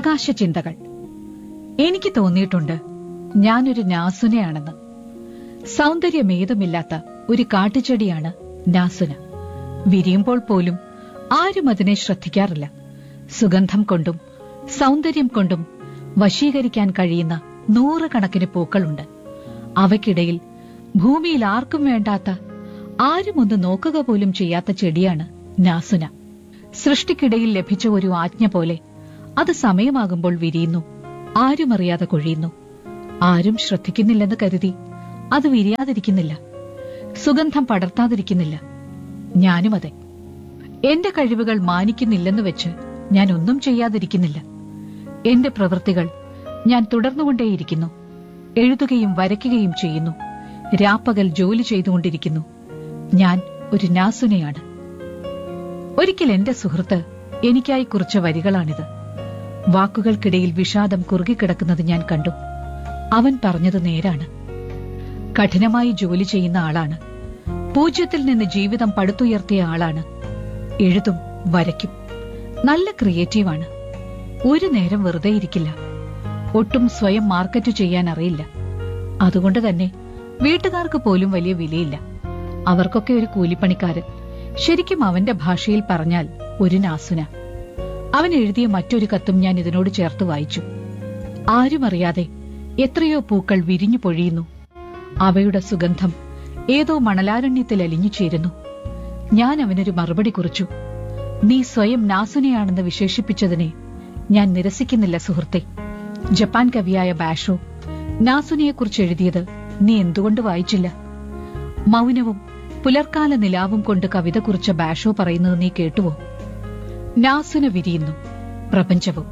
പ്രകാശചിന്തകൾ എനിക്ക് തോന്നിയിട്ടുണ്ട് ഞാനൊരു നാസുനയാണെന്ന് സൗന്ദര്യമേതുമില്ലാത്ത ഒരു കാട്ടുചെടിയാണ് നാസുന വിരിയുമ്പോൾ പോലും ആരും അതിനെ ശ്രദ്ധിക്കാറില്ല സുഗന്ധം കൊണ്ടും സൗന്ദര്യം കൊണ്ടും വശീകരിക്കാൻ കഴിയുന്ന നൂറുകണക്കിന് പൂക്കളുണ്ട് അവയ്ക്കിടയിൽ ഭൂമിയിൽ ആർക്കും വേണ്ടാത്ത ആരും ഒന്ന് നോക്കുക പോലും ചെയ്യാത്ത ചെടിയാണ് നാസുന സൃഷ്ടിക്കിടയിൽ ലഭിച്ച ഒരു ആജ്ഞ പോലെ അത് സമയമാകുമ്പോൾ വിരിയുന്നു ആരുമറിയാതെ കൊഴിയുന്നു ആരും ശ്രദ്ധിക്കുന്നില്ലെന്ന് കരുതി അത് വിരിയാതിരിക്കുന്നില്ല സുഗന്ധം പടർത്താതിരിക്കുന്നില്ല ഞാനും അതെ എന്റെ കഴിവുകൾ മാനിക്കുന്നില്ലെന്ന് വെച്ച് ഞാൻ ഒന്നും ചെയ്യാതിരിക്കുന്നില്ല എന്റെ പ്രവൃത്തികൾ ഞാൻ തുടർന്നുകൊണ്ടേയിരിക്കുന്നു എഴുതുകയും വരയ്ക്കുകയും ചെയ്യുന്നു രാപ്പകൽ ജോലി ചെയ്തുകൊണ്ടിരിക്കുന്നു ഞാൻ ഒരു നാസുനയാണ് ഒരിക്കൽ എന്റെ സുഹൃത്ത് എനിക്കായി കുറിച്ച വരികളാണിത് വാക്കുകൾക്കിടയിൽ വിഷാദം കുറുകിക്കിടക്കുന്നത് ഞാൻ കണ്ടു അവൻ പറഞ്ഞത് നേരാണ് കഠിനമായി ജോലി ചെയ്യുന്ന ആളാണ് പൂജ്യത്തിൽ നിന്ന് ജീവിതം പടുത്തുയർത്തിയ ആളാണ് എഴുതും വരയ്ക്കും നല്ല ക്രിയേറ്റീവാണ് ഒരു നേരം വെറുതെ ഇരിക്കില്ല ഒട്ടും സ്വയം മാർക്കറ്റ് ചെയ്യാൻ അറിയില്ല അതുകൊണ്ട് തന്നെ വീട്ടുകാർക്ക് പോലും വലിയ വിലയില്ല അവർക്കൊക്കെ ഒരു കൂലിപ്പണിക്കാരൻ ശരിക്കും അവന്റെ ഭാഷയിൽ പറഞ്ഞാൽ ഒരു നാസുന അവൻ എഴുതിയ മറ്റൊരു കത്തും ഞാൻ ഇതിനോട് ചേർത്ത് വായിച്ചു ആരും അറിയാതെ എത്രയോ പൂക്കൾ വിരിഞ്ഞു പൊഴിയുന്നു അവയുടെ സുഗന്ധം ഏതോ മണലാരണ്യത്തിൽ അലിഞ്ഞു ചേരുന്നു ഞാൻ അവനൊരു മറുപടി കുറിച്ചു നീ സ്വയം നാസുനയാണെന്ന് വിശേഷിപ്പിച്ചതിനെ ഞാൻ നിരസിക്കുന്നില്ല സുഹൃത്തെ ജപ്പാൻ കവിയായ ബാഷോ നാസുനയെക്കുറിച്ച് എഴുതിയത് നീ എന്തുകൊണ്ട് വായിച്ചില്ല മൗനവും പുലർക്കാല നിലാവും കൊണ്ട് കവിത കുറിച്ച ബാഷോ പറയുന്നത് നീ കേട്ടുവോ നാസുന വിരിയുന്നു പ്രപഞ്ചവും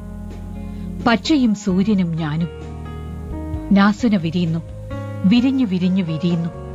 പച്ചയും സൂര്യനും ഞാനും നാസുന വിരിയുന്നു വിരിഞ്ഞു വിരിഞ്ഞു വിരിയുന്നു